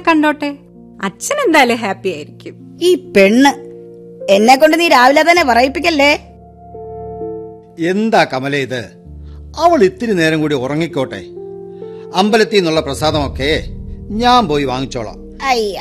കണ്ടോട്ടെ അച്ഛൻ എന്തായാലും ഹാപ്പി ആയിരിക്കും ഈ പെണ്ണ് എന്നെ കൊണ്ട് നീ രാവിലെ തന്നെ പറയിപ്പിക്കല്ലേ എന്താ കമല ഇത് അവൾ ഇത്തിരി നേരം കൂടി ഉറങ്ങിക്കോട്ടെ അമ്പലത്തിൽ നിന്നുള്ള പ്രസാദമൊക്കെ ഞാൻ പോയി വാങ്ങിച്ചോളാം അയ്യ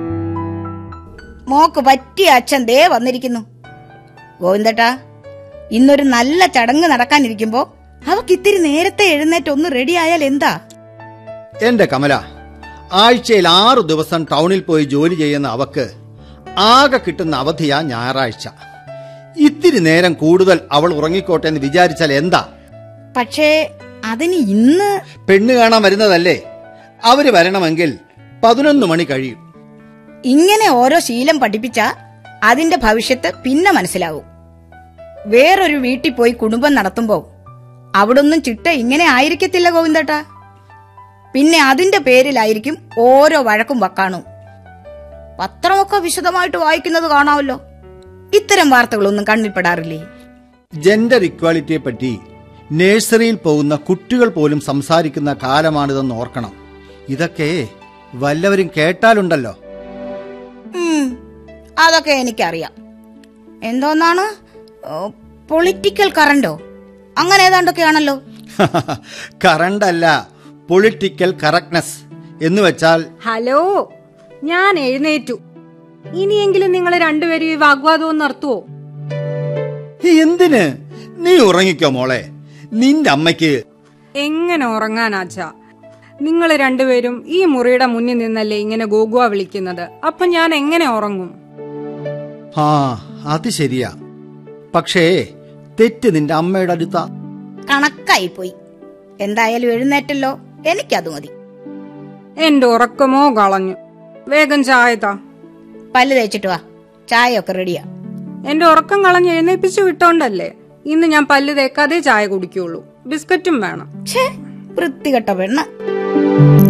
മോക്ക് പറ്റിയ അച്ഛൻ ദേ വന്നിരിക്കുന്നു ഗോവിന്ദട്ടാ ഇന്നൊരു നല്ല ചടങ്ങ് നടക്കാനിരിക്കുമ്പോ അവക്ക് ഇത്തിരി നേരത്തെ എഴുന്നേറ്റ് ഒന്ന് റെഡി ആയാൽ എന്താ എന്റെ കമല ആഴ്ചയിൽ ആറു ദിവസം ടൗണിൽ പോയി ജോലി ചെയ്യുന്ന അവക്ക് ആകെ കിട്ടുന്ന അവധിയാ ഞായറാഴ്ച ഇത്തിരി നേരം കൂടുതൽ അവൾ ഉറങ്ങിക്കോട്ടെ എന്ന് വിചാരിച്ചാൽ എന്താ പക്ഷേ അതിന് ഇന്ന് പെണ്ണ് കാണാൻ വരുന്നതല്ലേ അവര് വരണമെങ്കിൽ പതിനൊന്ന് മണി കഴിയും ഇങ്ങനെ ഓരോ ശീലം പഠിപ്പിച്ച അതിന്റെ ഭവിഷ്യത്ത് പിന്നെ മനസ്സിലാവും വേറൊരു വീട്ടിൽ പോയി കുടുംബം നടത്തുമ്പോ അവിടൊന്നും ചിട്ട ഇങ്ങനെ ആയിരിക്കത്തില്ല ഗോവിന്ദട്ടാ പിന്നെ അതിന്റെ പേരിലായിരിക്കും ഓരോ വഴക്കും വക്കാണും പത്രമൊക്കെ വിശദമായിട്ട് വായിക്കുന്നത് കാണാമല്ലോ ഇത്തരം വാർത്തകളൊന്നും കണ്ണിൽപ്പെടാറില്ലേ ജെൻഡർ ഇക്വാലിറ്റിയെ പറ്റി നഴ്സറിയിൽ പോകുന്ന കുട്ടികൾ പോലും സംസാരിക്കുന്ന കാലമാണിതെന്ന് ഓർക്കണം ഇതൊക്കെ വല്ലവരും കേട്ടാലുണ്ടല്ലോ ഉം, അതൊക്കെ എനിക്കറിയാം എന്തോന്നാണ് പൊളിറ്റിക്കൽ കറണ്ടോ അങ്ങനെ ഏതാണ്ടൊക്കെയാണല്ലോ കറണ്ടല്ല പൊളിറ്റിക്കൽ കറക്റ്റ്നെസ് എന്ന് വെച്ചാൽ ഹലോ ഞാൻ എഴുന്നേറ്റു ഇനിയെങ്കിലും നിങ്ങൾ രണ്ടുപേരും ഈ വാഗ്വാദവും നിർത്തുവോ എന്തിന് നീ ഉറങ്ങിക്കോ മോളെ നിന്റെ അമ്മയ്ക്ക് എങ്ങനെ ഉറങ്ങാനാച്ചാ നിങ്ങൾ രണ്ടുപേരും ഈ മുറിയുടെ മുന്നിൽ നിന്നല്ലേ ഇങ്ങനെ ഗോഗുവ വിളിക്കുന്നത് അപ്പൊ ഞാൻ എങ്ങനെ ഉറങ്ങും ആ അത് ശരിയാ പക്ഷേ തെറ്റ് നിന്റെ അമ്മയുടെ അടുത്താ കണക്കായി പോയി എന്തായാലും എഴുന്നേറ്റല്ലോ എനിക്കത് മതി എന്റെ ഉറക്കമോ കളഞ്ഞു വേഗം ചായ താ പല്ല് തേച്ചിട്ട് വാ ചായയൊക്കെ റെഡിയാ എന്റെ ഉറക്കം കളഞ്ഞ് എഴുന്നേപ്പിച്ചു വിട്ടോണ്ടല്ലേ ഇന്ന് ഞാൻ പല്ല് തേക്കാതെ ചായ കുടിക്കുള്ളൂ ബിസ്ക്കറ്റും വേണം ഛേ വൃത്തികെട്ട പെണ്ണ്